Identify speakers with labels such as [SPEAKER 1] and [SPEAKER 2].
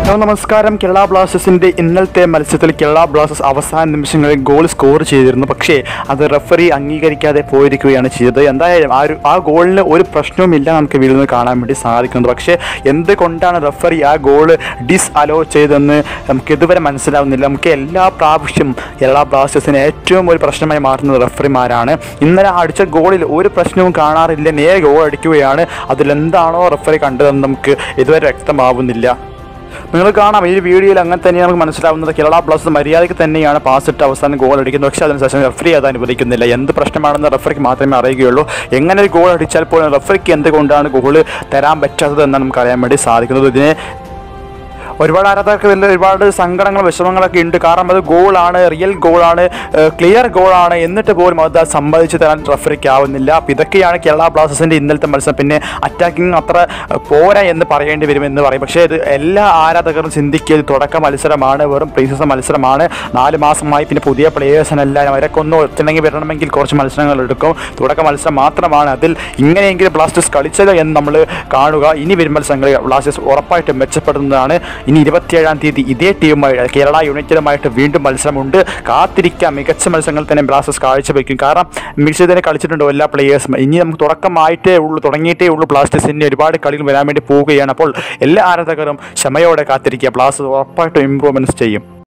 [SPEAKER 1] hello നമസ്കാരം കേരള ബ്ലാസ്റ്റേഴ്സിന്റെ ഇന്നലത്തെ മത്സരത്തിൽ കേരള ബ്ലാസ്റ്റേഴ്സ് അവസാന നിമിഷങ്ങളിൽ ഗോൾ സ്കോർ ചെയ്തിരുന്നു പക്ഷേ അത് റെഫറി അംഗീകരിക്കാതെ പോയിരിക്കുകയാണ് ചെയ്തത് എന്തായാലും ആ ഒരു ആ ഗോളിന് ഒരു പ്രശ്നവുമില്ല നമുക്ക് വീട്ടിൽ നിന്ന് കാണാൻ വേണ്ടി സാധിക്കുന്നത് പക്ഷേ എന്തുകൊണ്ടാണ് റെഫറി ആ ഗോൾ ഡിസ് അലോ ചെയ്തതെന്ന് നമുക്ക് ഇതുവരെ മനസ്സിലാവുന്നില്ല നമുക്ക് എല്ലാ പ്രാവശ്യം കേരള ബ്ലാസ്റ്റേഴ്സിന് ഏറ്റവും ഒരു പ്രശ്നമായി മാറുന്നത് റെഫറിമാരാണ് ഇന്നലെ അടിച്ച ഗോളിൽ ഒരു പ്രശ്നവും കാണാറില്ല നേരെ ഗോൾ അടിക്കുകയാണ് അതിലെന്താണോ റെഫറി കണ്ടതെന്ന് നമുക്ക് ഇതുവരെ വ്യക്തമാവുന്നില്ല നിങ്ങൾ കാണാം ഈ വീഡിയോയിൽ അങ്ങനെ തന്നെയാണ് നമുക്ക് മനസ്സിലാവുന്നത് കേരള ബ്ലാസ്റ്റേഴ്സ് മര്യാദയ്ക്ക് തന്നെയാണ് പാസ് ഇട്ട് അവസാനം ഗോൾ അടിക്കുന്നത് പക്ഷേ അതിനുശേഷം റെഫറി അത് അനുവദിക്കുന്നില്ല എന്ത് പ്രശ്നമാണെന്ന് റെഫറിക്ക് മാത്രമേ അറിയുകയുള്ളൂ എങ്ങനെ ഒരു ഗോൾ അടിച്ചാൽ പോലും റെഫറിക്ക് എന്തുകൊണ്ടാണ് ഗോൾ തരാൻ പറ്റാത്തത് എന്നാണ് നമുക്ക് അറിയാൻ വേണ്ടി സാധിക്കുന്നത് ഇതിനെ ഒരുപാട് ആരാധകർക്ക് ഇതിൽ ഒരുപാട് സങ്കടങ്ങളും വിഷമങ്ങളൊക്കെ ഉണ്ട് കാരണം അത് ഗോളാണ് റിയൽ ഗോളാണ് ക്ലിയർ ഗോളാണ് എന്നിട്ട് പോലും അത് സമ്മതിച്ച് തരാൻ റഫറിക്ക് ആവുന്നില്ല അപ്പോൾ ഇതൊക്കെയാണ് കേരള ബ്ലാസ്റ്റേഴ്സിൻ്റെ ഇന്നലത്തെ മത്സരം പിന്നെ അറ്റാക്കിംഗ് അത്ര ഏഹ്, പോരാ എന്ന് പറയേണ്ടി വരുമെന്ന് പറയും പക്ഷേ ഇത് എല്ലാ ആരാധകരും ചിന്തിക്കുക ഇത് തുടക്ക മത്സരമാണ് വെറും പ്രീസീസൺ മത്സരമാണ് നാല് മാസമായി പിന്നെ പുതിയ പ്ലേയേഴ്സിനെല്ലാം അവരൊക്കെ ഒന്ന് ഒത്തിണങ്ങി വരണമെങ്കിൽ കുറച്ച് മത്സരങ്ങൾ എടുക്കും തുടക്ക മത്സരം മാത്രമാണ് അതിൽ ഇങ്ങനെയെങ്കിലും ബ്ലാസ്റ്റേഴ്സ് കളിച്ചത് എന്ന് നമ്മൾ കാണുക ഇനി വരും മത്സരങ്ങളിൽ ബ്ലാസ്റ്റേഴ്സ് ഉറപ്പായിട്ടും മെച്ചപ്പെടുന്നതാണ് ഇനി ഇരുപത്തിയേഴാം തീയതി ഇതേ ടീമുമായി കേരള യുണൈറ്റഡുമായിട്ട് വീണ്ടും മത്സരമുണ്ട് കാത്തിരിക്കാം മികച്ച മത്സരങ്ങൾ തന്നെ ബ്ലാസ്റ്റേഴ്സ് കാഴ്ചവെക്കും കാരണം മികച്ച തന്നെ കളിച്ചിട്ടുണ്ടോ എല്ലാ പ്ലേയേഴ്സും ഇനി നമുക്ക് തുടക്കമായിട്ടേ ഉള്ളൂ തുടങ്ങിയിട്ടേ ഉള്ളൂ ബ്ലാസ്റ്റേഴ്സ് ഇനി ഒരുപാട് കളികൾ വരാൻ വേണ്ടി പോവുകയാണ് അപ്പോൾ എല്ലാ ആരാധകരും ക്ഷമയോടെ കാത്തിരിക്കുക ബ്ലാസ്റ്റേഴ്സ് ഉറപ്പായിട്ടും ഇമ്പ്രൂവ്മെൻറ്റ്സ് ചെയ്യും